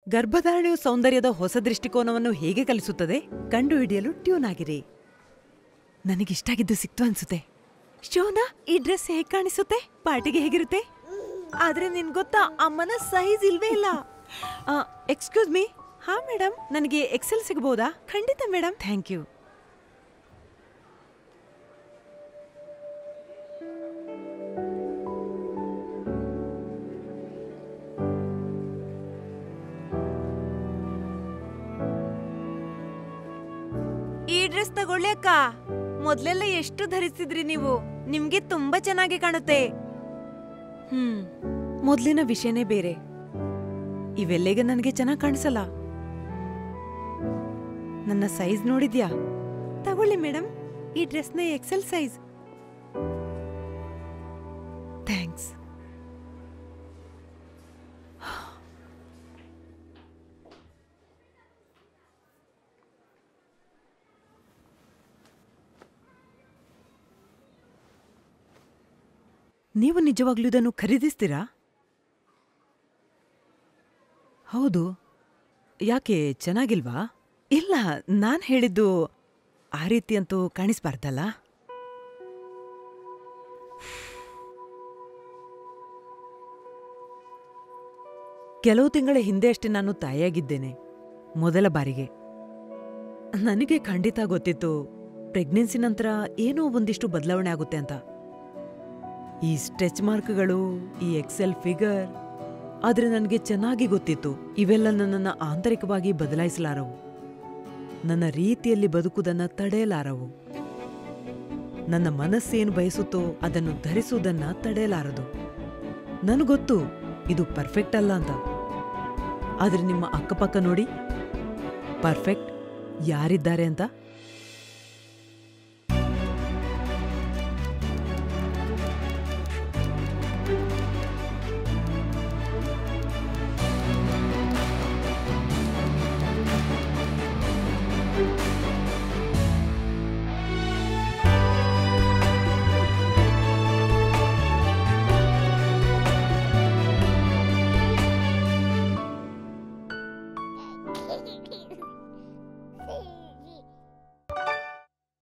ಗರ್ಭಧಾರಣೆಯು ಸೌಂದರ್ಯದ ಹೊಸ ದೃಷ್ಟಿಕೋನವನ್ನು ಹೇಗೆ ಕಲಿಸುತ್ತದೆ ಕಂಡುಹಿಡಿಯಲು ಟ್ಯೂನ್ ಆಗಿರಿ ನನಗಿಷ್ಟಾಗಿದ್ದು ಸಿಕ್ತು ಅನ್ಸುತ್ತೆ ಶೋನಾ ಈ ಡ್ರೆಸ್ ಹೇಗ್ ಕಾಣಿಸುತ್ತೆ ಪಾರ್ಟಿಗೆ ಹೇಗಿರುತ್ತೆ ಆದ್ರೆ ನಿನ್ ಗೊತ್ತಾ ಅಮ್ಮನ ಸೈಜ್ ಇಲ್ವೇ ಇಲ್ಲ ಎಕ್ಸ್ಕ್ಯೂಸ್ ಮೀ ಹಾ ಮೇಡಮ್ ನನಗೆ ಎಕ್ಸೆಲ್ ಸಿಗಬಹುದಾ ಖಂಡಿತ ಮೇಡಮ್ ಥ್ಯಾಂಕ್ ಯು ಈ ಡ್ರೆಸ್ ತಗೊಳ್ಳಿ ಅಕ್ಕ ಮೊದ್ಲೆಲ್ಲ ಎಷ್ಟು ಧರಿಸಿದ್ರಿ ನೀವು ನಿಮ್ಗೆ ತುಂಬಾ ಚೆನ್ನಾಗಿ ಕಾಣುತ್ತೆ ಹ್ಮ್ ಮೊದ್ಲಿನ ವಿಷಯನೇ ಬೇರೆ ಇವೆಲ್ಲಿಗೆ ನನಗೆ ಚೆನ್ನಾಗಿ ಕಾಣಿಸಲ್ಲ ನನ್ನ ಸೈಜ್ ನೋಡಿದ್ಯಾ ತಗೊಳ್ಳಿ ಮೇಡಮ್ ಈ ಡ್ರೆಸ್ನ ಎಕ್ಸೆಲ್ ಸೈಜ್ ಥ್ಯಾಂಕ್ಸ್ ನೀವು ನಿಜವಾಗ್ಲೂ ಇದನ್ನು ಖರೀದಿಸ್ತೀರಾ ಹೌದು ಯಾಕೆ ಚೆನ್ನಾಗಿಲ್ವಾ ಇಲ್ಲ ನಾನ್ ಹೇಳಿದ್ದು ಆ ರೀತಿ ಅಂತೂ ಕಾಣಿಸ್ಬಾರ್ದಲ್ಲ ಕೆಲವು ತಿಂಗಳ ಹಿಂದೆ ಅಷ್ಟೇ ನಾನು ತಾಯಿಯಾಗಿದ್ದೇನೆ ಮೊದಲ ಬಾರಿಗೆ ನನಗೆ ಖಂಡಿತ ಗೊತ್ತಿತ್ತು ಪ್ರೆಗ್ನೆನ್ಸಿ ನಂತರ ಏನೋ ಒಂದಿಷ್ಟು ಬದಲಾವಣೆ ಆಗುತ್ತೆ ಅಂತ ಈ ಸ್ಟ್ರೆಚ್ ಮಾರ್ಕ್ಗಳು ಈ ಎಕ್ಸೆಲ್ ಫಿಗರ್ ಆದ್ರೆ ನನಗೆ ಚೆನ್ನಾಗಿ ಗೊತ್ತಿತ್ತು ಇವೆಲ್ಲ ನನ್ನನ್ನು ಆಂತರಿಕವಾಗಿ ಬದಲಾಯಿಸಲಾರವು ನನ್ನ ರೀತಿಯಲ್ಲಿ ಬದುಕುವುದನ್ನ ತಡೆಯಲಾರವು ನನ್ನ ಮನಸ್ಸೇನು ಬಯಸುತ್ತೋ ಅದನ್ನು ಧರಿಸುವುದನ್ನ ತಡೆಯಲಾರದು ನನಗೊತ್ತು ಇದು ಪರ್ಫೆಕ್ಟ್ ಅಲ್ಲ ಅಂತ ಆದ್ರೆ ನಿಮ್ಮ ಅಕ್ಕಪಕ್ಕ ನೋಡಿ ಪರ್ಫೆಕ್ಟ್ ಯಾರಿದ್ದಾರೆ ಅಂತ